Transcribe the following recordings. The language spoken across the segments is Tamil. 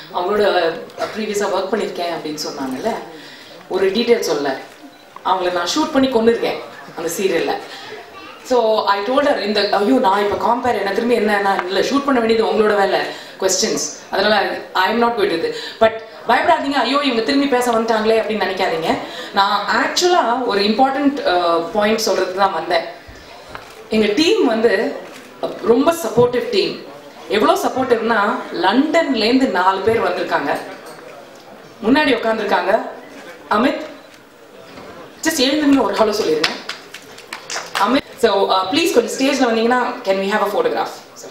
அவங்களோட ப்ரீவியஸாக ஒர்க் பண்ணியிருக்கேன் அப்படின்னு சொன்னாங்கல்ல ஒரு டீட்டெயில் சொல்ல அவங்கள நான் ஷூட் பண்ணி கொண்டு இருக்கேன் அந்த சீரியலில் ஸோ ஐ டோல்டர் இந்த ஐயோ நான் இப்போ காம்பேர் என்ன திரும்பி என்ன நான் இல்லை ஷூட் பண்ண வேண்டியது உங்களோட வேலை கொஸ்டின்ஸ் அதனால ஐ எம் நாட் போயிட்டு இது பட் பயப்படாதீங்க ஐயோ இவங்க திரும்பி பேச வந்துட்டாங்களே அப்படின்னு நினைக்காதீங்க நான் ஆக்சுவலாக ஒரு இம்பார்ட்டண்ட் பாயிண்ட் சொல்கிறதுக்கு தான் வந்தேன் எங்கள் டீம் வந்து ரொம்ப சப்போர்ட்டிவ் டீம் எவ்வளோ சப்போர்ட்டிவ்னா லண்டன்லேருந்து நாலு பேர் வந்திருக்காங்க முன்னாடி உட்காந்துருக்காங்க அமித் ஜஸ்ட் எழுந்துன்னு ஒரு ஹலோ சொல்லிடுங்க அமித் ஸோ ப்ளீஸ் கொஞ்சம் ஸ்டேஜில் வந்தீங்கன்னா can we have a photograph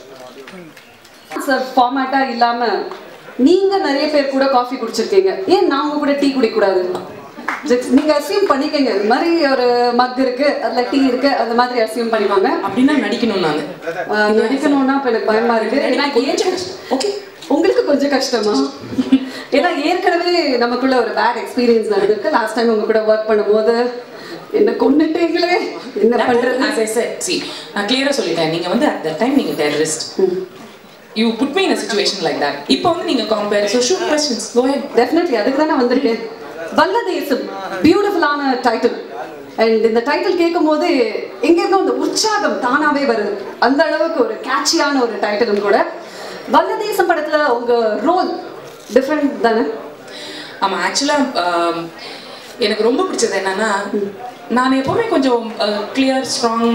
sir ஃபார்மேட்டா இல்லாம நீங்க நிறைய பேர் கூட காஃபி குடிச்சிருக்கீங்க ஏன் நான் உங்க கூட டீ குடிக்க கூடாது Just நீங்க அசியூம் பண்ணிக்கங்க இந்த மாதிரி ஒரு மக் இருக்கு அதுல டீ இருக்கு அந்த மாதிரி அசியூம் பண்ணிப்பாங்க அப்படின்னா நடிக்கணும் நான் ஆஹ் நடிக்கணும்னா இப்ப எனக்கு பயமா இருக்கு ஏன்னா ஏன் ஓகே உங்களுக்கு கொஞ்சம் கஷ்டமா ஏன்னா ஏற்கனவே நமக்குள்ள ஒரு பேட் எக்ஸ்பீரியன்ஸ் நடந்திருக்கு லாஸ்ட் டைம் உங்க கூட ஒர்க் பண்ணும்போது என்ன கொண்டுட்டீங்களே என்ன பண்றது as I said see நான் கிளியரா சொல்லிட்டேன் நீங்க வந்து at that time நீங்க terrorist you put me in a situation like that இப்போ வந்து நீங்க compare so shoot questions go ahead definitely அதுக்கு தான் நான் வந்திருக்கேன் வல்லதேசம் பியூட்டிஃபுல்லான டைட்டில் அண்ட் இந்த டைட்டில் கேட்கும் போது எங்க இருந்தோ அந்த உற்சாகம் தானாவே வருது அந்த அளவுக்கு ஒரு கேட்சியான ஒரு டைட்டிலும் கூட வல்லதேசம் படத்துல உங்க ரோல் டிஃப்ரெண்ட் தானே ஆமா ஆக்சுவலா எனக்கு ரொம்ப பிடிச்சது என்னன்னா நான் எப்பவுமே கொஞ்சம் கிளியர் ஸ்ட்ராங்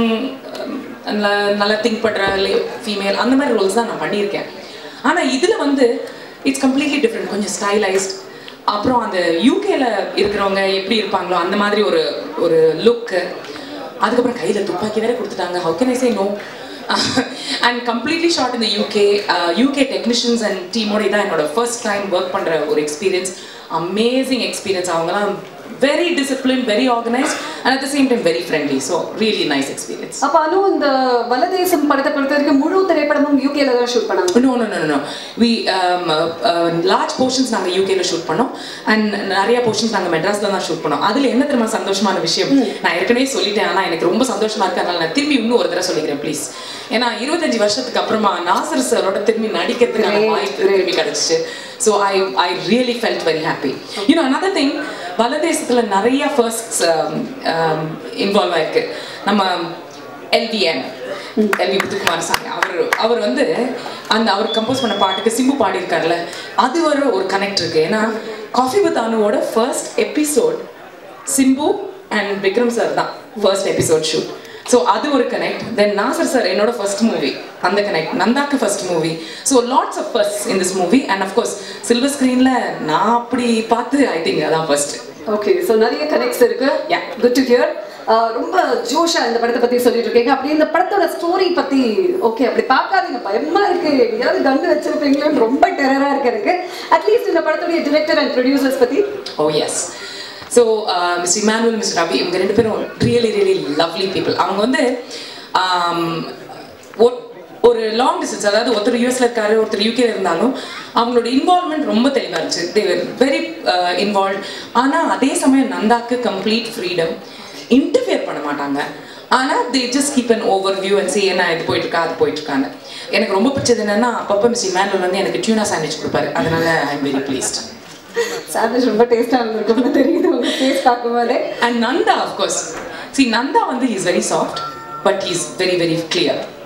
நல்லா திங்க் பண்ற ஃபீமேல் அந்த மாதிரி ரோல்ஸ் தான் நான் பண்ணியிருக்கேன் ஆனா இதுல வந்து இட்ஸ் கம்ப்ளீட்லி டிஃப்ரெண்ட் கொஞ்சம் ஸ்டைலைஸ்ட் அப்புறம் அந்த யூகேல இருக்கிறவங்க எப்படி இருப்பாங்களோ அந்த மாதிரி ஒரு ஒரு லுக்கு அதுக்கப்புறம் கையில துப்பாக்கி வேற கொடுத்துட்டாங்க how can I say no and completely shot இந்த யூகே யூகே டெக்னீஷியன்ஸ் அண்ட் டீமோட இதான் என்னோட ஃபர்ஸ்ட் டைம் ஒர்க் பண்ற ஒரு எக்ஸ்பீரியன்ஸ் அமேசிங் எக்ஸ்பீரியன்ஸ் அவங்கலாம் very discipline very organised and at the same time very friendly so really nice experience அப்ப அனு இந்த வல்லதேசம் படத்தை பொறுத்த வரைக்கும் முழு திரைப்படமும் யூகேல தான் ஷூட் பண்ணாங்க no no no no we large portions நாங்கள் யூகேல ஷூட் பண்ணோம் அண்ட் நிறைய போர்ஷன்ஸ் நாங்கள் மெட்ராஸ்ல தான் ஷூட் பண்ணோம் அதில் என்ன தெரியுமா சந்தோஷமான விஷயம் நான் ஏற்கனவே சொல்லிட்டேன் ஆனால் எனக்கு ரொம்ப சந்தோஷமா இருக்கு அதனால நான் திரும்பி இன்னும் ஒரு தடவை சொல்லிக்கிறேன் ப்ளீஸ் ஏன்னா இருபத்தஞ்சு வருஷத்துக்கு அப்புறமா நாசர் சரோட திரும்பி நடிக்கிறதுக்கான Great, வாய்ப்பு திரும்பி கிடைச்சிச்சு so I I really felt very happy you know another thing வலதேசத்தில் நிறைய ஃபர்ஸ்ட் இன்வால்வ் ஆயிருக்கு நம்ம எல்விஎன் எல்வி முத்துக்குமார் சாமி அவர் அவர் வந்து அந்த அவர் கம்போஸ் பண்ண பாட்டுக்கு சிம்பு பாடியிருக்காருல்ல அது ஒரு ஒரு கனெக்ட் இருக்கு ஏன்னா காஃபி வித் அனுவோட first episode Simbu and Vikram sir தான் ஃபர்ஸ்ட் எபிசோட் ஷூட் ஸோ அது ஒரு கனெக்ட் தென் நாசர் சார் என்னோட ஃபர்ஸ்ட் மூவி அந்த கனெக்ட் நந்தாக்கு first movie so lots of first in this movie and of course silver ஸ்க்ரீனில் நான் அப்படி பார்த்து ஐ திங்க் அதான் ஃபர்ஸ்ட் ஓகே ஸோ நிறைய கனெக்ட்ஸ் இருக்கு Yeah. குட் டு ஹியர் ரொம்ப ஜோஷா இந்த படத்தை பத்தி சொல்லிட்டு இருக்கீங்க அப்படி இந்த படத்தோட ஸ்டோரி பத்தி ஓகே அப்படி பார்க்காதீங்க பயமா இருக்கு எங்கேயாவது கண்டு வச்சிருப்பீங்களோன்னு ரொம்ப டெரரா இருக்கு எனக்கு அட்லீஸ்ட் இந்த படத்துடைய டிரெக்டர் அண்ட் ப்ரொடியூசர்ஸ் பத்தி oh yes so Miss Emmanuel Miss Ravi இவங்க ரெண்டு பேரும் ரியலி ரியலி லவ்லி பீப்புள் அவங்க வந்து um, ஒரு- ஒரு லாங் டிஸ்டன்ஸ் அதாவது ஒருத்தர் யூஎஸ்ல இருக்காரு ஒருத்தர் யூகே இருந்தாலும் அவங்களோட இன்வால்மெண்ட் ரொம்ப தெளிவாக இருந்துச்சு தேவர் வெரி இன்வால்வ் ஆனால் அதே சமயம் நந்தாக்கு கம்ப்ளீட் ஃப்ரீடம் இன்டர்ஃபியர் பண்ண மாட்டாங்க ஆனால் they just keep an overview and see என்ன இது போயிட்டு இருக்கா அது போயிட்டு இருக்காங்க எனக்கு ரொம்ப பிடிச்சது என்னன்னா அப்பப்போ மிஸ் இமானுவல் வந்து எனக்கு டியூனா சாண்ட்விச் கொடுப்பாரு அதனால I am very pleased sandwich ரொம்ப டேஸ்டா இருந்திருக்கும்னு தெரியுது உங்க ஃபேஸ் பார்க்கும்போதே And Nanda, of course. See, Nanda, வந்து, he's very soft, but he's very, very clear.